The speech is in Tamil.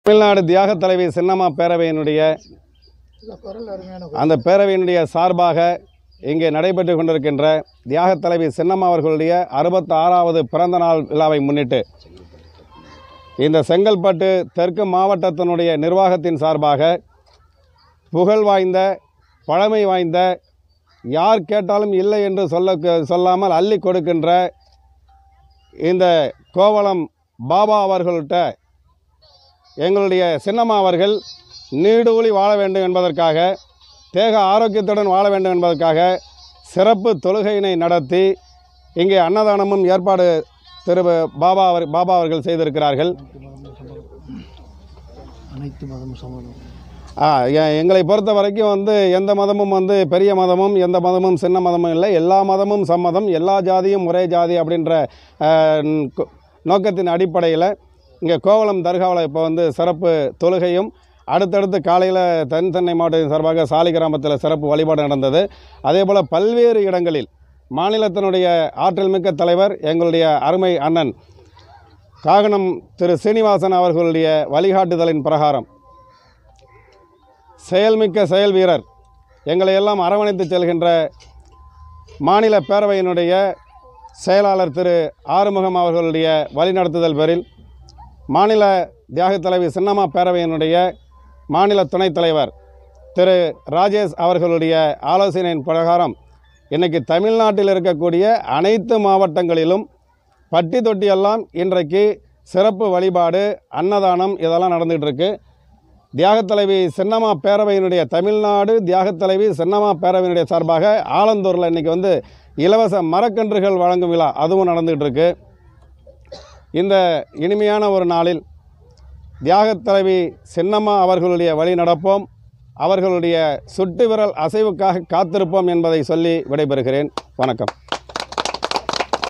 தமிழ்நாடு தியாக தலைவி சின்னம்மா பேரவையினுடைய அந்த பேரவையினுடைய சார்பாக இங்கே நடைபெற்று கொண்டிருக்கின்ற தியாக தலைவி சின்னம்மா அவர்களுடைய அறுபத்தி ஆறாவது பிறந்த நாள் விழாவை முன்னிட்டு இந்த செங்கல்பட்டு தெற்கு மாவட்டத்தினுடைய நிர்வாகத்தின் சார்பாக புகழ் வாய்ந்த பழமை வாய்ந்த யார் கேட்டாலும் இல்லை என்று சொல்ல சொல்லாமல் அள்ளி கொடுக்கின்ற இந்த கோவளம் பாபா அவர்கள்ட்ட எங்களுடைய சின்னம்மா அவர்கள் நீடூழி வாழ வேண்டும் என்பதற்காக தேக ஆரோக்கியத்துடன் வாழ வேண்டும் என்பதற்காக சிறப்பு தொழுகையினை நடத்தி இங்கே அன்னதானமும் ஏற்பாடு திரு பாபா அவர் பாபா அவர்கள் செய்திருக்கிறார்கள் அனைத்து மதமும் சம்மதம் ஆ, எ- எங்களை பொறுத்த வரைக்கும் வந்து எந்த மதமும் வந்து பெரிய மதமும் எந்த மதமும் சின்ன மதமும் இல்லை எல்லா மதமும் சம்மதம் எல்லா ஜாதியும் ஒரே ஜாதி அப்படின்ற ஆ, ந- கொ- நோக்கத்தின் அடிப்படையில் இங்கே கோவளம் தர்காவில் இப்போ வந்து சிறப்பு தொழுகையும் அடுத்தடுத்து காலையில் தென் சென்னை மாவட்டத்தின் சார்பாக சாலி கிராமத்தில் சிறப்பு வழிபாடு நடந்தது அதே போல் பல்வேறு இடங்களில் மாநிலத்தினுடைய ஆற்றல் மிக்க தலைவர் எங்களுடைய அருமை அண்ணன் காகனம் திரு சீனிவாசன் அவர்களுடைய வழிகாட்டுதலின் பிரகாரம் செயல்மிக்க செயல் வீரர் எங்களை எல்லாம் அரவணைத்து செல்கின்ற மாநில பேரவையினுடைய செயலாளர் திரு ஆறுமுகம் அவர்களுடைய வழிநடத்துதல் பேரில் மாநில தியாகத் தலைவி சின்னம்மா பேரவையினுடைய மாநில துணைத் தலைவர் திரு ராஜேஷ் அவர்களுடைய ஆலோசனையின் பிரகாரம் இன்றைக்கி தமிழ்நாட்டில் இருக்கக்கூடிய அனைத்து மாவட்டங்களிலும் பட்டி தொட்டியெல்லாம் இன்றைக்கு சிறப்பு வழிபாடு அன்னதானம் இதெல்லாம் நடந்துகிட்டு இருக்கு தியாகத் தலைவி சின்னம்மா பேரவையினுடைய தமிழ்நாடு தியாகத் தலைவி சின்னம்மா பேரவையினுடைய சார்பாக ஆலந்தூரில் இன்றைக்கி வந்து இலவச மரக்கன்றுகள் வழங்கும் விழா அதுவும் நடந்துகிட்டு இருக்கு இந்த இனிமையான ஒரு நாளில் தியாகத் தலைவி சின்னம்மா அவர்களுடைய வழி நடப்போம் அவர்களுடைய சுட்டு விரல் அசைவுக்காக காத்திருப்போம் என்பதை சொல்லி விடைபெறுகிறேன் வணக்கம்